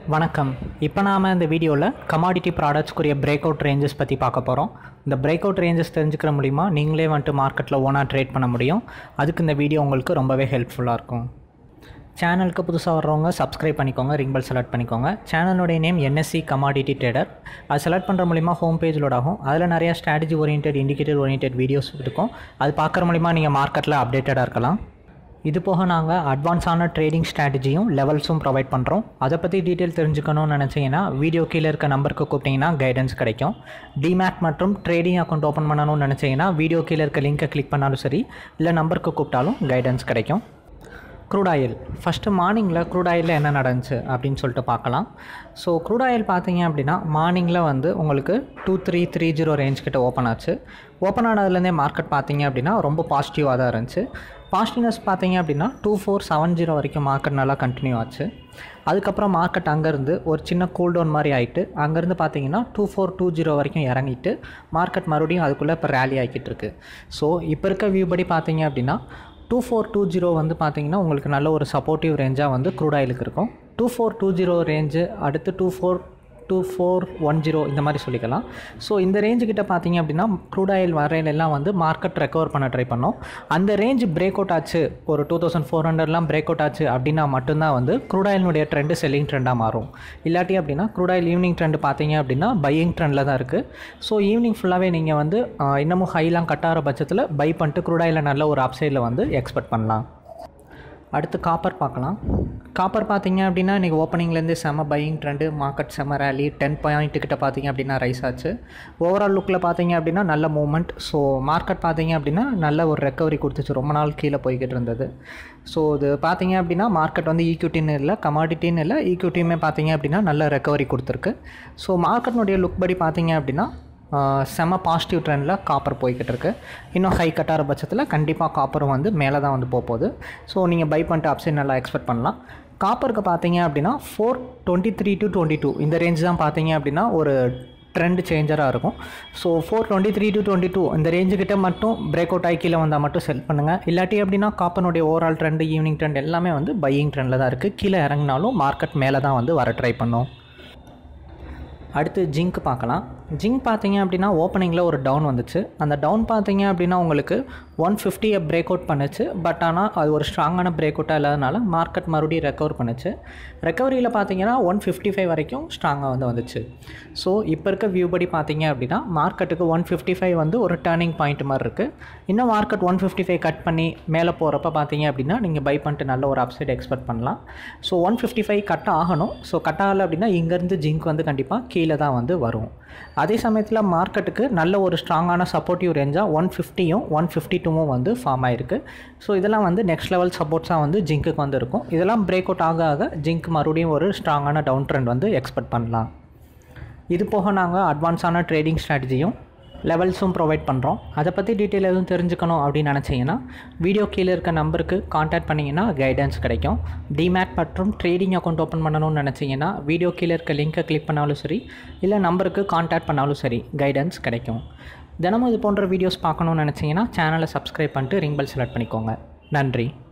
வணக்கம் இப்போ நாம் இந்த வீடியோவில் கமாடிட்டி ப்ராடக்ட்ஸ்க்குரிய பிரேக் அவுட் ரேஞ்சஸ் பற்றி பார்க்க போகிறோம் இந்த பிரேக் அவுட் ரேஞ்சஸ் தெரிஞ்சுக்கிற மூலிமா நீங்களே வந்துட்டு மார்க்கெட்டில் ஓனாக ட்ரேட் பண்ண முடியும் அதுக்கு இந்த வீடியோ உங்களுக்கு ரொம்பவே ஹெல்ப்ஃபுல்லாக இருக்கும் சேனலுக்கு புதுசாக வர்றவங்க சப்ஸ்கிரைப் பண்ணிக்கோங்க ரிங் பெல் செலக்ட் பண்ணிக்கோங்க சேனலுடைய நேம் என்எஸ்சி கமாடிட்டி ட்ரேடர் அது செலக்ட் பண்ணுற மூலிமா ஹோம் பேஜ் லோட் ஆகும் அதில் நிறைய strategy orient indicator orient videos இருக்கும் அது பார்க்குற மூலிமா நீங்கள் மார்க்கெட்டில் அப்டேட்டடாக இருக்கலாம் இது போக நாங்கள் அட்வான்ஸான ட்ரேடிங் ஸ்ட்ராட்டஜியும் லெவல்ஸும் ப்ரொவைட் பண்ணுறோம் அதை பற்றி டீட்டெயில் தெரிஞ்சுக்கணும்னு நினச்சிங்கன்னா வீடியோ கீழே இருக்க நம்பருக்கு கூப்பிட்டிங்கன்னா கைடன்ஸ் கிடைக்கும் டிமேட் மற்றும் ட்ரேடிங் அக்கௌண்ட் ஓப்பன் பண்ணணும்னு நினச்சிங்கன்னா வீடியோ கீழே இருக்க லிங்கை கிளிக் பண்ணாலும் சரி இல்லை நம்பருக்கு கூப்பிட்டாலும் கைடன்ஸ் கிடைக்கும் க்ரூட் ஆயில் ஃபஸ்ட்டு மார்னிங்கில் க்ரூட் ஆயிலில் என்ன நடந்துச்சு அப்படின்னு சொல்லிட்டு பார்க்கலாம் ஸோ க்ரூட் ஆயில் பார்த்தீங்க அப்படின்னா மார்னிங்கில் வந்து உங்களுக்கு two three three zero range கிட்ட ஓப்பன் ஆச்சு ஓப்பன் ஆனதுலேருந்தே மார்க்கெட் பார்த்தீங்க அப்படின்னா ரொம்ப பாசிட்டிவாக தான் இருந்துச்சு பாசிட்டிவ்னஸ் பார்த்தீங்க அப்படின்னா டூ ஃபோர் செவன் ஜீரோ வரைக்கும் மார்க்கெட் நல்லா கண்டினியூ ஆச்சு அதுக்கப்புறம் மார்க்கெட் அங்கேருந்து ஒரு சின்ன கூல் டவுன் மாதிரி ஆகிட்டு அங்கேருந்து பார்த்தீங்கன்னா டூ ஃபோர் டூ ஜீரோ வரைக்கும் இறங்கிட்டு மார்க்கெட் மறுபடியும் அதுக்குள்ளே இப்போ ரேலி ஆகிக்கிட்டு இருக்கு ஸோ இப்போ இருக்க வியூ படி பார்த்தீங்க அப்படின்னா டூ ஃபோர் டூ ஜீரோ வந்து பார்த்தீங்கன்னா உங்களுக்கு நல்ல ஒரு சப்போர்ட்டிவ் ரேஞ்சாக வந்து க்ரூட் ஆயிலுக்கு இருக்கும் two four two zero range அடுத்து two four two four one zero இந்த மாதிரி சொல்லிக்கலாம் ஸோ இந்த ரேஞ்சு கிட்ட பார்த்தீங்க அப்படின்னா க்ரூட் ஆயில் வரையிலெல்லாம் வந்து மார்க்கெட் ரெக்கவர் பண்ண ட்ரை பண்ணோம் அந்த ரேஞ்ச் பிரேக் அவுட் ஆச்சு ஒரு டூ தௌசண்ட் ஃபோர் ஹண்ட்ரட்லாம் பிரேக் அவுட் ஆச்சு அப்படின்னா மட்டும்தான் வந்து க்ரூட் ஆயிலுடைய ட்ரெண்டு செல்லிங் ட்ரெண்டாக மாறும் இல்லாட்டி அப்படின்னா க்ரூட் ஆயில் ஈவினிங் ட்ரெண்டு பார்த்தீங்க அப்படின்னா பையிங் ட்ரெண்டில் தான் இருக்குது ஸோ ஈவினிங் ஃபுல்லாகவே நீங்கள் வந்து ஆஹ், இன்னமும் ஹைலாம் கட்டாகிற பட்சத்தில் பை பண்ணிட்டு க்ரூட் ஆயிலில் நல்ல ஒரு அப்சைடில் வந்து எக்ஸ்பெக்ட் பண்ணலாம் அடுத்து காப்பர் பார்க்கலாம் காப்பர் பார்த்தீங்க அப்படின்னா இன்றைக்கி ஓப்பனிங்லேருந்து செம பையிங் ட்ரெண்டு மார்க்கெட் செம ரேலி டென் பாயிண்ட் கிட்ட பார்த்தீங்க அப்படின்னா ரைஸ் ஆச்சு ஓவரால் லுக்கில் பார்த்தீங்க அப்படின்னா நல்ல மூவ்மெண்ட் ஸோ மார்க்கெட் பார்த்தீங்க அப்படின்னா நல்ல ஒரு ரெக்கவரி கொடுத்துச்சு ரொம்ப நாள் கீழே போய்கிட்டு இருந்தது ஸோ இது பார்த்தீங்க அப்படின்னா மார்க்கெட் வந்து ஈக்விட்டின்னு இல்லை கமாடிட்டின்னு இல்லை ஈக்விட்டியுமே பார்த்தீங்க அப்படின்னா நல்ல ரெக்கவரி கொடுத்துருக்கு ஸோ மார்க்கெட்னுடைய லுக் படி பார்த்தீங்க அப்படின்னா ஆஹ் செம பாசிட்டிவ் ட்ரெண்டில் காப்பர் போய்கிட்டு இருக்கு இன்னும் ஹை கட்டார பட்சத்தில் கண்டிப்பாக காப்பரும் வந்து மேலே தான் வந்து போக போகுது ஸோ நீங்கள் பை பண்ணிட்டு அப்சைட் நல்லா எக்ஸ்பெக்ட் பண்ணலாம் காப்பருக்கு பார்த்தீங்க அப்படின்னா four twenty three to twenty two இந்த ரேஞ்ச் தான் பார்த்தீங்க அப்படின்னா ஒரு ட்ரெண்ட் சேஞ்சராக இருக்கும் so four twenty three to twenty two இந்த ரேஞ்சு கிட்ட மட்டும் பிரேக் அவுட் ஆகி கீழே வந்தால் மட்டும் செல் பண்ணுங்கள் இல்லாட்டி அப்படின்னா காப்பனுடைய ஓவரால் ட்ரெண்ட் ஈவினிங் ட்ரெண்ட் எல்லாமே வந்து பையிங் ட்ரெண்டில் தான் இருக்குது கீழே இறங்கினாலும் மார்க்கெட் மேலே தான் வந்து வர ட்ரை பண்ணும் அடுத்து ஜிங்க் பார்க்கலாம் ஜிங்க் பார்த்தீங்க அப்படின்னா ஓப்பனிங்கில் ஒரு டவுன் வந்துச்சு அந்த டவுன் பார்த்தீங்க அப்படின்னா உங்களுக்கு ஒன் ஃபிஃப்டியை பிரேக் அவுட் பண்ணுச்சு பட் ஆனால் அது ஒரு ஸ்ட்ராங்கான பிரேக் அவுட்டாக இல்லாதனால மார்க்கெட் மறுபடியும் ரெக்கவர் பண்ணுச்சு ரெக்கவரியில் பார்த்தீங்கன்னா ஒன் ஃபிஃப்டி ஃபைவ் வரைக்கும் ஸ்ட்ராங்காக வந்து வந்துச்சு ஸோ இப்போ இருக்க வியூ படி பார்த்தீங்க அப்படின்னா மார்க்கெட்டுக்கு ஒன் ஃபிஃப்டி ஃபைவ் வந்து ஒரு டேர்னிங் பாயிண்ட் மாதிரி இருக்குது இன்னும் market one fifty five cut பண்ணி மேலே போகிறப்ப பார்த்தீங்க அப்படின்னா நீங்கள் பை பண்ணிட்டு நல்ல ஒரு அப்சைட் எக்ஸ்பெக்ட் பண்ணலாம் so one fifty five cut ஆகணும் ஸோ கட் ஆகலை அப்படின்னா இங்கேருந்து ஜிங்க் வந்து கண்டிப்பாக கீழே தான் வந்து வரும் அதே சமயத்தில் மார்க்கெட்டுக்கு நல்ல ஒரு ஸ்ட்ராங்கான சப்போர்ட்டிவ் ரேஞ்சாக ஒன் ஃபிஃப்டியும் ஒன் ஃபிஃப்டி டூவும் வந்து ஃபார்ம் ஆயிருக்கு ஸோ இதெல்லாம் வந்து நெக்ஸ்ட் லெவல் சப்போர்ட்ஸாக வந்து ஜிங்க்குக்கு வந்து இருக்கும் இதெல்லாம் பிரேக் அவுட் ஆக ஆக ஜிங்க் மறுபடியும் ஒரு ஸ்ட்ராங்கான டவுன் ட்ரெண்ட் வந்து எக்ஸ்பெக்ட் பண்ணலாம் இது போக நாங்கள் அட்வான்ஸான ட்ரேடிங் ஸ்ட்ராட்டஜியும் லெவல்ஸும் ப்ரொவைட் பண்ணுறோம் அதை பற்றி டீட்டெயில் எதுவும் தெரிஞ்சுக்கணும் அப்படின்னு நினச்சிங்கன்னா வீடியோ கீழே இருக்க நம்பருக்கு காண்டாக்ட் பண்ணிங்கன்னா கைடன்ஸ் கிடைக்கும் டிமேட் மற்றும் ட்ரேடிங் அக்கௌண்ட் ஓப்பன் பண்ணணும்னு நினச்சிங்கன்னா வீடியோ கீழே இருக்க லிங்க்கை கிளிக் பண்ணாலும் சரி இல்லை நம்பருக்கு காண்டாக்ட் பண்ணாலும் சரி கைடன்ஸ் கிடைக்கும் தினமும் இது போன்ற வீடியோஸ் பார்க்கணும்னு நினச்சிங்கன்னா சேனலை சப்ஸ்கிரைப் பண்ணிட்டு ரிங் பெல் செலக்ட் பண்ணிக்கோங்க நன்றி